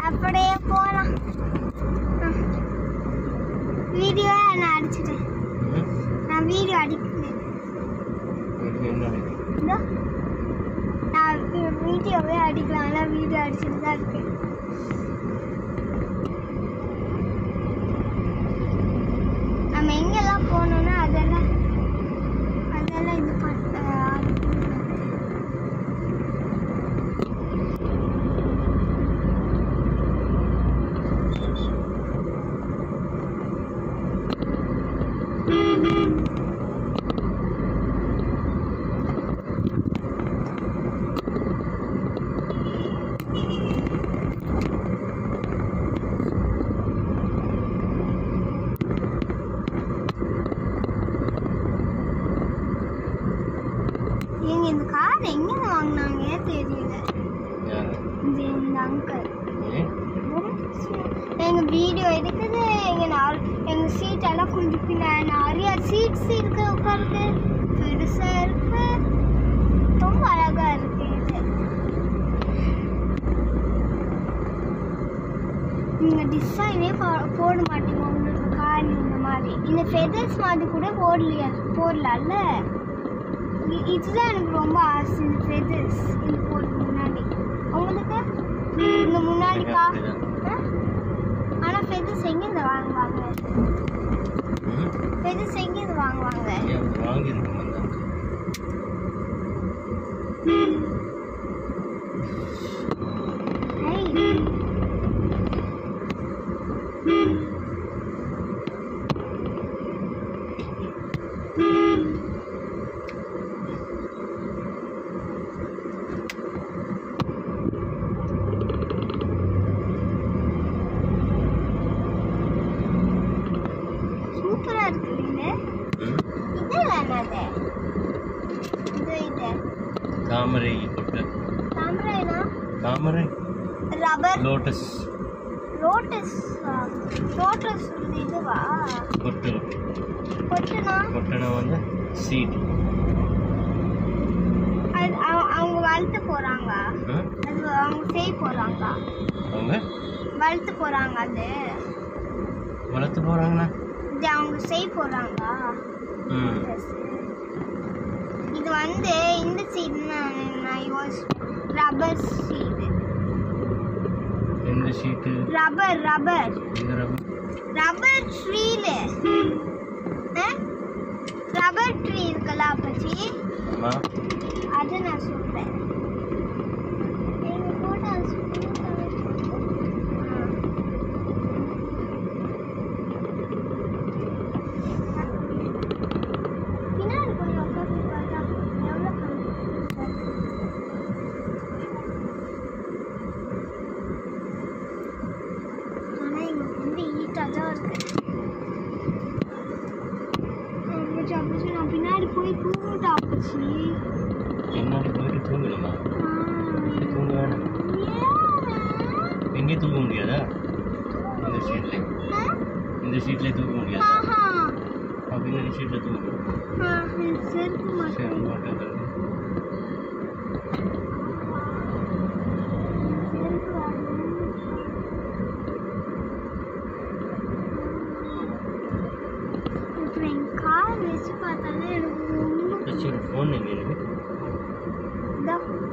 அப்படியே போலாம் வீடியோ நான் அடிச்சிட்டேன் ம்? நான் வீடியோ அடிக்கிறேன் இது என்ன இது? இதோ. நான் வி- வீடியோவே அடிக்கலாம் ஆனால் வீடியோ அடிச்சுட்டு தான் இருக்கேன் நம்ம எங்கெல்லாம் போகணும்னா அதெல்லாம் அதெல்லாம் இது பண்ண எங்க இந்த கார் எங்க வாங்கினாங்க தெரியல யாரு? இந்த இந்த அங்கிள் ஏன்? எங்க வீடியோ இருக்குது எங்க நார் எங்க சீட் எல்லாம் கொஞ்சம் பின்ன நிறைய சீட்ஸ் இருக்கு உட்காருக்கு பெருசா இருக்கு ரொம்ப அழகா இருக்கு இது நீங்க டிசைனே போட மாட்டீங்க உங்களுக்கு கார் இந்த மாதிரி இந்த ஃபெதர்ஸ் மாதிரி கூட போடலையா போடலாம்ல இ- இதுதான் எனக்கு ரொம்ப ஆசை இந்த ஃபெதர்ஸ் இது போட முன்னாடி உங்களுக்கு இந்த முன்னாடி கா அப்படிதான். ஆ? ஆனா ஃபெதர்ஸ் எங்கேருந்து வாங்குவாங்க ம்? ஃபெதர்ஸ் எங்கேருந்து வாங்குவாங்க ஏன் அது வாங்கியிருக்கோம் அந்த ஐ. சூப்பரா இருக்கு இது ம்? இது என்னது இது இது தாமரை கொட்டை தாமரைனா தாமரை ரப்பர் லோட்டஸ் லோட்டஸ் லோட்டஸ் இதுவா கொட்டு கொட்டுனா கொட்டனை வந்து சீட் அது அவ- அவங்க வளர்த்து போறாங்க அது அவங்க செய்ய போறாங்க அவங்க வளர்த்து போறாங்க அது வளர்த்து போகிறாங்களா இது அவங்க செய்ய போறாங்க ம் இது வந்து இந்த சீடு நான் நான் யோசிச்சேன் ரப்பர் சீடு எந்த ஷீட்டு ரப்பர் ரப்பர் எந்த ரப்பர் ரப்பர் ட்ரீல ரப்பர் ட்ரீ இருக்குல்ல அப்பச்சி அம்மா அது நான் சொல்றேன் எங்க போட்டோ பின்னாடி கொஞ்சம் உட்காந்து பார்த்தா எவ்வளோ ஆனால் எங்களுக்கு வந்து ஈட்டாக தான் இருக்கு அப்பச்சி அப்பச்சி நான் பின்னாடி போய் தூங்கிட்டா அப்பச்சி பின்னாடி போயிட்டு தூங்கணுமா ஆ. தூங்க வேணாம் எங்கேயும் தூக்க முடியாதா இந்த ஷீட்ல ஆ? இந்த ஷீட்லேயே தூக்க முடியாதா ஆஹா. அப்ப பின்னாடி ஷீட்டில் தூங்க ஆ, எனக்கு செருப்பு சரி மாட்டேன் மாட்டேங்கிறது செருப்பு வாங்கணும். அப்புறம் என் கால் வச்சு பார்த்தாலே எனக்கு ரொம்ப சரி ஃபோன் எங்கே இருக்கு இதா.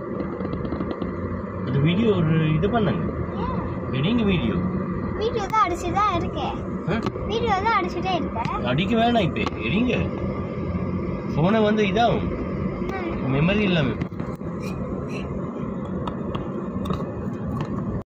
அது வீடியோ ஒரு இது பண்ணாங்க ஏன்? எடுங்க வீடியோ வீடியோ தான் அடிச்சு தான் இருக்கேன் வீடியோ தான் அடிச்சுட்டே இருக்கேன் அடிக்க வேணாம் இப்போ எடுங்க ஃபோனை வந்து இதாகும் மெமரி இல்லாமல்